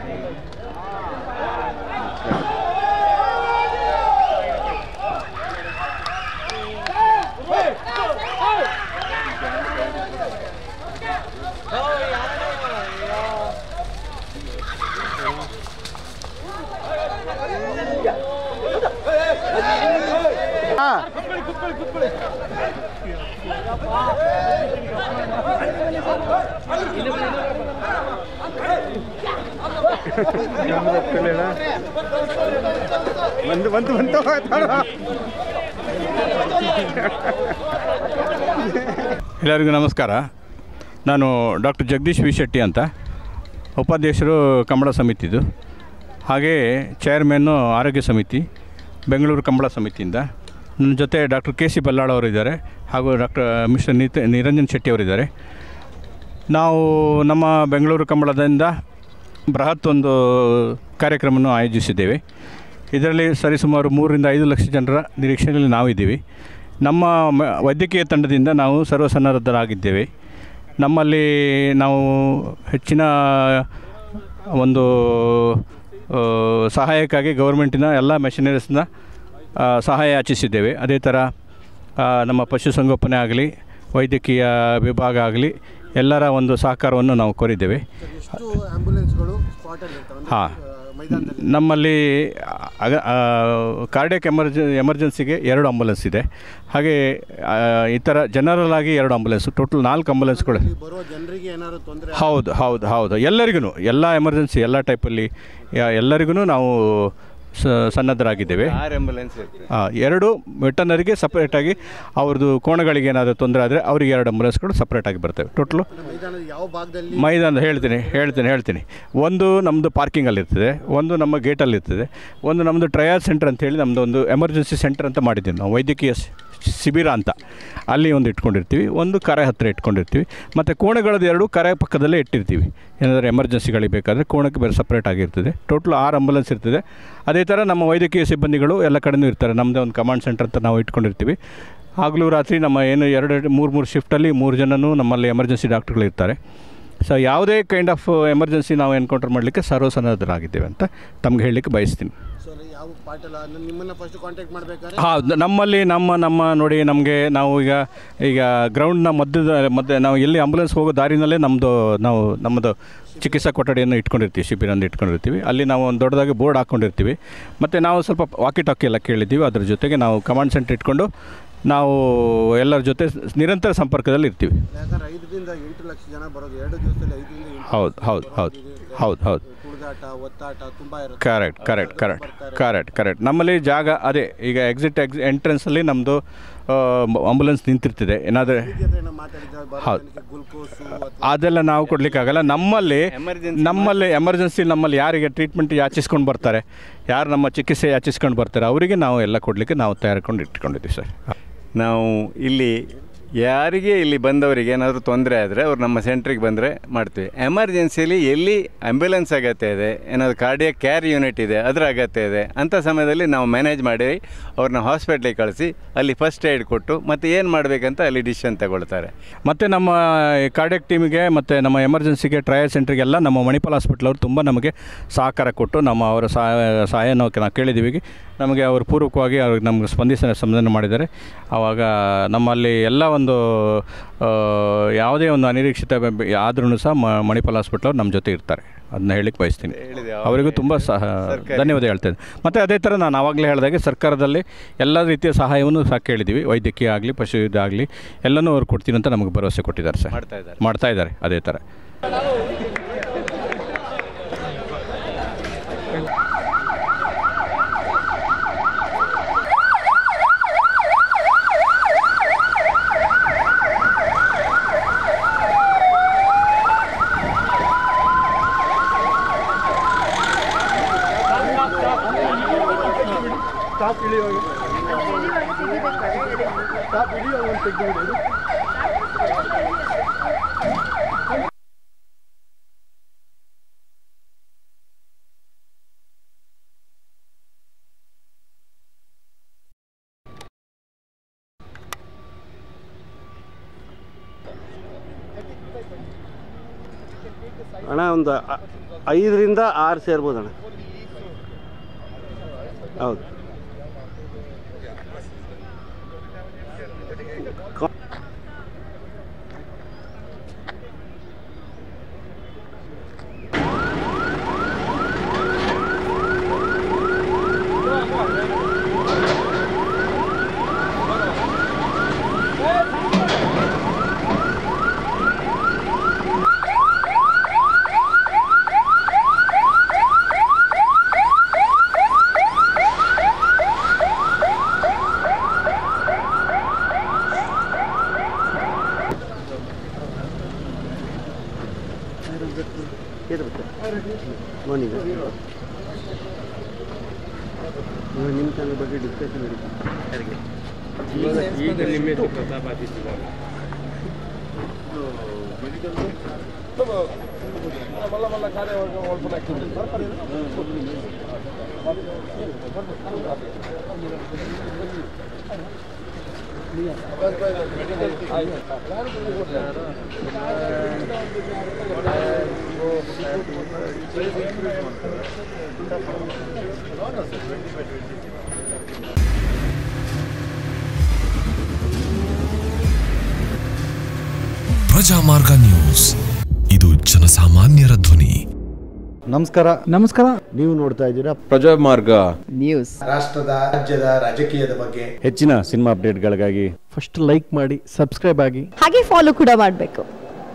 ಬಂದು ಬಂತು ಬಂತು ಎಲ್ಲರಿಗೂ ನಮಸ್ಕಾರ ನಾನು ಡಾಕ್ಟರ್ ಜಗದೀಶ್ ವಿ ಶೆಟ್ಟಿ ಅಂತ ಉಪಾಧ್ಯಕ್ಷರು ಕಂಬಳ ಸಮಿತಿದು ಹಾಗೆಯೇ ಚೇರ್ಮನ್ನು ಆರೋಗ್ಯ ಸಮಿತಿ ಬೆಂಗಳೂರು ಕಂಬಳ ಸಮಿತಿಯಿಂದ ನನ್ನ ಜೊತೆ ಡಾಕ್ಟರ್ ಕೆ ಸಿ ಬಲ್ಲಾಳ್ ಅವರು ಇದ್ದಾರೆ ಹಾಗೂ ಡಾಕ್ಟರ್ ಮಿಸ್ಟರ್ ನಿತ ನಿರಂಜನ್ ಶೆಟ್ಟಿ ಅವರಿದ್ದಾರೆ ನಾವು ನಮ್ಮ ಬೆಂಗಳೂರು ಕಂಬಳದಿಂದ ಬೃಹತ್ ಒಂದು ಕಾರ್ಯಕ್ರಮವನ್ನು ಆಯೋಜಿಸಿದ್ದೇವೆ ಇದರಲ್ಲಿ ಸರಿಸುಮಾರು ಮೂರರಿಂದ ಐದು ಲಕ್ಷ ಜನರ ನಿರೀಕ್ಷೆಯಲ್ಲಿ ನಾವಿದ್ದೀವಿ ನಮ್ಮ ಮ- ವೈದ್ಯಕೀಯ ತಂಡದಿಂದ ನಾವು ಸರ್ವಸನ್ನದ್ಧರಾಗಿದ್ದೇವೆ ನಮ್ಮಲ್ಲಿ ನಾವು ಹೆಚ್ಚಿನ ಒಂದು ಆ, ಸಹಾಯಕ್ಕಾಗಿ ಗೌರ್ಮೆಂಟಿನ ಎಲ್ಲ ಮೆಷಿನರೀಸ್ನ ಆ, ಸಹಾಯ ಯಾಚಿಸಿದ್ದೇವೆ ಅದೇ ಥರ ಆ, ನಮ್ಮ ಪಶುಸಂಗೋಪನೆ ಆಗಲಿ ವೈದ್ಯಕೀಯ ವಿಭಾಗ ಆಗಲಿ ಎಲ್ಲರ ಒಂದು ಸಹಕಾರವನ್ನು ನಾವು ಕೋರಿದ್ದೇವೆ ಎಷ್ಟು ಆಂಬ್ಯುಲೆನ್ಸ್ಗಳು ಸ್ಪಾಟಲ್ಲಿ ಇರ್ತವೆ ಹಾಂ ಮೈದಾನದಲ್ಲಿ ನಮ್ಮಲ್ಲಿ ಅಗ ಕಾರ್ಡಿಯಕ್ ಎಮರ್ಜ ಎಮರ್ಜೆನ್ಸಿಗೆ ಎರಡು ಆಂಬುಲೆನ್ಸ್ ಇದೆ ಹಾಗೆ ಆ, ಇತರ ಜನರಲ್ ಆಗಿ ಎರಡು ಆಂಬುಲೆನ್ಸ್ ಟೋಟಲ್ ನಾಲ್ಕು ಆಂಬುಲೆನ್ಸ್ಗಳು ಇಲ್ಲಿ ಬರುವ ಜನರಿಗೆ ಏನಾದ್ರು ತೊಂದರೆ ಹೌದು ಹೌದು ಹೌದು ಎಲ್ಲರಿಗೂ ಎಲ್ಲ ಎಮರ್ಜೆನ್ಸಿ ಎಲ್ಲ ಟೈಪಲ್ಲಿ ಎಲ್ಲರಿಗೂ ನಾವು ಸ ಸನ್ನದ್ಧರಾಗಿದ್ದೇವೆ ಆರು ಆಂಬುಲೆನ್ಸ್ ಇರ್ತದೆ ಆ, ಎರಡು ವೆಟನರಿಗೆ ಸಪ್ರೇಟಾಗಿ ಅವ್ರದ್ದು ಕೋಣಗಳಿಗೆ ಏನಾದರೂ ತೊಂದರೆ ಆದರೆ ಅವರಿಗೆ ಎರಡು ಆಂಬುಲೆನ್ಸ್ಗಳು ಸಪ್ರೇಟಾಗಿ ಬರ್ತವೆ ಟೋಟಲು ಮೈದಾನದ ಯಾವ ಭಾಗದಲ್ಲಿ ಮೈದಾನ ಹೇಳ್ತೀನಿ ಹೇಳ್ತೀನಿ ಹೇಳ್ತೀನಿ ಒಂದು ನಮ್ಮದು ಪಾರ್ಕಿಂಗಲ್ಲಿ ಇರ್ತದೆ ಒಂದು ನಮ್ಮ ಗೇಟಲ್ಲಿ ಇರ್ತದೆ ಒಂದು ನಮ್ಮದು ಟ್ರಯಲ್ ಸೆಂಟರ್ ಅಂತ ಹೇಳಿ ನಮ್ಮದು ಒಂದು ಎಮರ್ಜೆನ್ಸಿ ಸೆಂಟರ್ ಅಂತ ಮಾಡಿದ್ದೀವಿ ನಾವು ವೈದ್ಯಕೀಯ ಸಿ- ಶಿಬಿರ ಅಂತ ಅಲ್ಲಿ ಒಂದು ಇಟ್ಕೊಂಡಿರ್ತೀವಿ ಒಂದು ಕರೆ ಹತ್ತಿರ ಇಟ್ಕೊಂಡಿರ್ತೀವಿ ಮತ್ತು ಕೋಣೆಗಳದ್ದು ಎರಡು ಕರೆ ಪಕ್ಕದಲ್ಲೇ ಇಟ್ಟಿರ್ತೀವಿ ಏನಾದರೂ ಎಮರ್ಜೆನ್ಸಿಗಳಿಗೆ ಬೇಕಾದರೆ ಕೋಣಕ್ಕೆ ಬೇರೆ ಸಪ್ರೇಟ್ ಆಗಿರ್ತದೆ ಟೋಟಲ್ ಆರು ಆಂಬುಲೆನ್ಸ್ ಇರ್ತದೆ ಅದೇ ಥರ ನಮ್ಮ ವೈದ್ಯಕೀಯ ಸಿಬ್ಬಂದಿಗಳು ಎಲ್ಲ ಕಡೆನೂ ಇರ್ತಾರೆ ನಮ್ಮದೇ ಒಂದು ಕಮಾಂಡ್ ಸೆಂಟರ್ ಅಂತ ನಾವು ಇಟ್ಕೊಂಡಿರ್ತೀವಿ ಆಗಲೂ ರಾತ್ರಿ ನಮ್ಮ ಏನು ಎರಡು ಮೂರು ಮೂರು ಶಿಫ್ಟಲ್ಲಿ ಮೂರು ಜನನೂ ನಮ್ಮಲ್ಲಿ ಎಮರ್ಜೆನ್ಸಿ ಡಾಕ್ಟ್ರುಗಳು ಇರ್ತಾರೆ ಸೊ ಯಾವುದೇ ಕೈಂಡ್ ಆಫ್ ಎಮರ್ಜೆನ್ಸಿ ನಾವು ಎನ್ಕೌಂಟರ್ ಮಾಡಲಿಕ್ಕೆ ಸರ್ವಸನ್ನದ್ಧರಾಗಿದ್ದೇವೆ ಅಂತ ತಮ್ಗೆ ಹೇಳಲಿಕ್ಕೆ ಬಯಸ್ತೀನಿ ಸೊ ಅಲ್ಲಿ ಯಾವ ಪಾಟಲ್ಲ ನಿಮ್ಮನ್ನ ಫಸ್ಟ್ ಕಾಂಟ್ಯಾಕ್ಟ್ ಮಾಡ್ಬೇಕಾದ್ರೆ ಹೌದು ನಮ್ಮಲ್ಲಿ ನಮ್ಮ ನಮ್ಮ ನೋಡಿ ನಮಗೆ ನಾವು ಈಗ ಈಗ ಗ್ರೌಂಡ್ನ ಮಧ್ಯದ ಮಧ್ಯೆ ನಾವು ಎಲ್ಲಿ ಆಂಬುಲೆನ್ಸ್ ಹೋಗೋ ದಾರಿನಲ್ಲೇ ನಮ್ಮದು ನಾವು ನಮ್ಮದು ಚಿಕಿತ್ಸಾ ಕೊಠಡಿಯನ್ನು ಇಟ್ಕೊಂಡಿರ್ತೀವಿ ಶಿಬಿರನ್ನು ಇಟ್ಕೊಂಡಿರ್ತೀವಿ ಅಲ್ಲಿ ನಾವು ಒಂದು ದೊಡ್ಡದಾಗಿ ಬೋರ್ಡ್ ಹಾಕ್ಕೊಂಡಿರ್ತೀವಿ ಮತ್ತು ನಾವು ಸ್ವಲ್ಪ ವಾಕಿ ಟಾಕಿ ಎಲ್ಲ ಕೇಳಿದ್ದೀವಿ ಅದ್ರ ಜೊತೆಗೆ ನಾವು ಕಮಾಂಡ್ ಸೆಂಟರ್ ಇಟ್ಕೊಂಡು ನಾವು ಎಲ್ಲರ ಜೊತೆ ನಿರಂತರ ಸಂಪರ್ಕದಲ್ಲಿ ಇರ್ತೀವಿ ಯಾಕಂದ್ರೆ ಐದರಿಂದ ಎಂಟು ಲಕ್ಷ ಜನ ಬರೋದು ಎರಡು ದಿವಸದಲ್ಲಿ ಐದರಿಂದ ಎಂಟು ಹೌದು ಹೌದು ಹೌದು ಹೌದು ಹೌದು ಕುಡಿದಾಟ ಒತ್ತಾಟ ತುಂಬ ಇರುತ್ತೆ correct correct correct correct correct ನಮ್ಮಲ್ಲಿ ಜಾಗ ಅದೇ ಈಗ ಎಕ್ಸಿಟ್ ಎಕ್ಸ್ ಎಂಟ್ರೆನ್ಸಲ್ಲಿ ನಮ್ಮದು ಆಂಬುಲೆನ್ಸ್ ನಿಂತಿರ್ತದೆ ಏನಾದರೂ ಜೊತೆ ಏನೋ ಮಾತಾಡಿದ್ರೆ ಬರೋ ಹೌದು. ಜನಕ್ಕೆ ಗ್ಲುಕೋಸು ಅದೆಲ್ಲ ನಾವು ಕೊಡಲಿಕ್ಕಾಗಲ್ಲ ನಮ್ಮಲ್ಲಿ Emergency ನಮ್ಮಲ್ಲಿ ಎಮರ್ಜೆನ್ಸಿ ನಮ್ಮಲ್ಲಿ ಯಾರಿಗೆ ಟ್ರೀಟ್ಮೆಂಟ್ ಯಾಚಿಸ್ಕೊಂಡು ಬರ್ತಾರೆ ಯಾರು ನಮ್ಮ ಚಿಕಿತ್ಸೆ ಯಾಚಿಸ್ಕೊಂಡು ಬರ್ತಾರೆ ಅವರಿಗೆ ನಾವು ಎಲ್ಲ ಕೊಡಲಿಕ್ಕೆ ನಾವು ತಯಾರಿಕೊಂಡು ಇಟ್ಕೊಂಡಿದ್ದೀವಿ ಸರ್ ನಾವು ಇಲ್ಲಿ ಯಾರಿಗೆ ಇಲ್ಲಿ ಬಂದವರಿಗೆ ಏನಾದರೂ ತೊಂದರೆ ಆದರೆ ಅವ್ರು ನಮ್ಮ ಸೆಂಟ್ರಿಗೆ ಬಂದರೆ ಮಾಡ್ತೀವಿ ಎಮರ್ಜೆನ್ಸಿಲಿ ಎಲ್ಲಿ ಆ್ಯಂಬ್ಯುಲೆನ್ಸ್ ಅಗತ್ಯ ಇದೆ ಏನಾದರೂ ಕಾರ್ಡಿಯಕ್ ಕೇರ್ ಯೂನಿಟ್ ಇದೆ ಅದರ ಅಗತ್ಯ ಇದೆ ಅಂಥ ಸಮಯದಲ್ಲಿ ನಾವು ಮ್ಯಾನೇಜ್ ಮಾಡಿ ಅವ್ರನ್ನ ಹಾಸ್ಪಿಟ್ಲಿಗೆ ಕಳಿಸಿ ಅಲ್ಲಿ ಫಸ್ಟ್ ಏಡ್ ಕೊಟ್ಟು ಮತ್ತು ಏನು ಮಾಡಬೇಕಂತ ಅಲ್ಲಿ ಡಿಸಿಷನ್ ತಗೊಳ್ತಾರೆ ಮತ್ತು ನಮ್ಮ ಕಾರ್ಡಿಯಕ್ ಟೀಮಿಗೆ ಮತ್ತು ನಮ್ಮ ಎಮರ್ಜೆನ್ಸಿಗೆ ಟ್ರಯಲ್ ಸೆಂಟ್ರಿಗೆಲ್ಲ ನಮ್ಮ ಮಣಿಪಾಲ್ ಹಾಸ್ಪಿಟ್ಲ್ ಅವರು ತುಂಬ ನಮಗೆ ಸಹಕಾರ ಕೊಟ್ಟು ನಮ್ಮ ಅವರ ಸಹಾಯ ಸಹಾಯ ನಾವು ನಾವು ಕೇಳಿದ್ದೀವಿ ನಮಗೆ ಅವರು ಪೂರ್ವಕವಾಗಿ ಅವ್ರಿಗೆ ನಮಗೆ ಸ್ಪಂದಿಸ ಸಂಧಾನ ಮಾಡಿದ್ದಾರೆ ಆವಾಗ ನಮ್ಮಲ್ಲಿ ಎಲ್ಲ ಒಂದು ಆ, ಯಾವುದೇ ಒಂದು ಅನಿರೀಕ್ಷಿತ ಆದ್ರೂ ಸಹ ಮ ಮಣಿಪಾಲ್ ಹಾಸ್ಪಿಟ್ಲ್ ಅವ್ರು ನಮ್ಮ ಜೊತೆ ಇರ್ತಾರೆ ಅದನ್ನ ಹೇಳಲಿಕ್ಕೆ ಬಯಸ್ತೀನಿ ಹೇಳಿದೆ ಅವರಿಗೂ ತುಂಬ ಸಹ ಸರ್ಕಾರಿ- ಧನ್ಯವಾದ ಹೇಳ್ತೇನೆ ಮತ್ತು ಅದೇ ಥರ ನಾನು ಆವಾಗಲೇ ಹೇಳಿದಾಗೆ ಸರ್ಕಾರದಲ್ಲಿ ಎಲ್ಲ ರೀತಿಯ ಸಹಾಯವನ್ನು ಸಹ ಕೇಳಿದ್ದೀವಿ ವೈದ್ಯಕೀಯ ಆಗಲಿ ಪಶು ಇದಾಗಲಿ ಎಲ್ಲನೂ ಅವ್ರು ಕೊಡ್ತೀನಿ ಅಂತ ನಮಗೆ ಭರವಸೆ ಕೊಟ್ಟಿದ್ದಾರೆ ಸರ್ ಮಾಡ್ತಾ ಇದ್ದಾರೆ ಮಾಡ್ತಾ ಇದ್ದಾರೆ ಅದೇ ಥರ ಅಣ್ಣ ಒಂದು ಐದರಿಂದ ಆರು ಸೇರ್ಬೋದಣ್ಣ ಹೌದು ಕ- ಮೋನಿಗ ಇವಾಗ ನಿಮ್ಮ ಚಾನಲ್ ಬಗ್ಗೆ ಡಿಸ್ಕಷನ್ ನಡೀತಾ ಯಾರಿಗೆ ಪ್ರಜಾಮಾರ್ಗ ನ್ಯೂಸ್ ಇದು ಜನಸಾಮಾನ್ಯರ ಧ್ವನಿ ನಮಸ್ಕಾರ ನಮಸ್ಕಾರ ನೀವು ನೋಡ್ತಾ ಇದ್ದೀರಾ ಪ್ರಜಾಮಾರ್ಗ ನ್ಯೂಸ್ ರಾಷ್ಟ್ರದ ರಾಜ್ಯದ ರಾಜಕೀಯದ ಬಗ್ಗೆ ಹೆಚ್ಚಿನ ಸಿನಿಮಾ ಅಪ್ಡೇಟ್ಗಳಿಗಾಗಿ ಫಸ್ಟ್ ಲೈಕ್ ಮಾಡಿ ಸಬ್ಸ್ಕ್ರೈಬ್ ಆಗಿ ಹಾಗೆ ಫಾಲೋ ಕೂಡ ಮಾಡಬೇಕು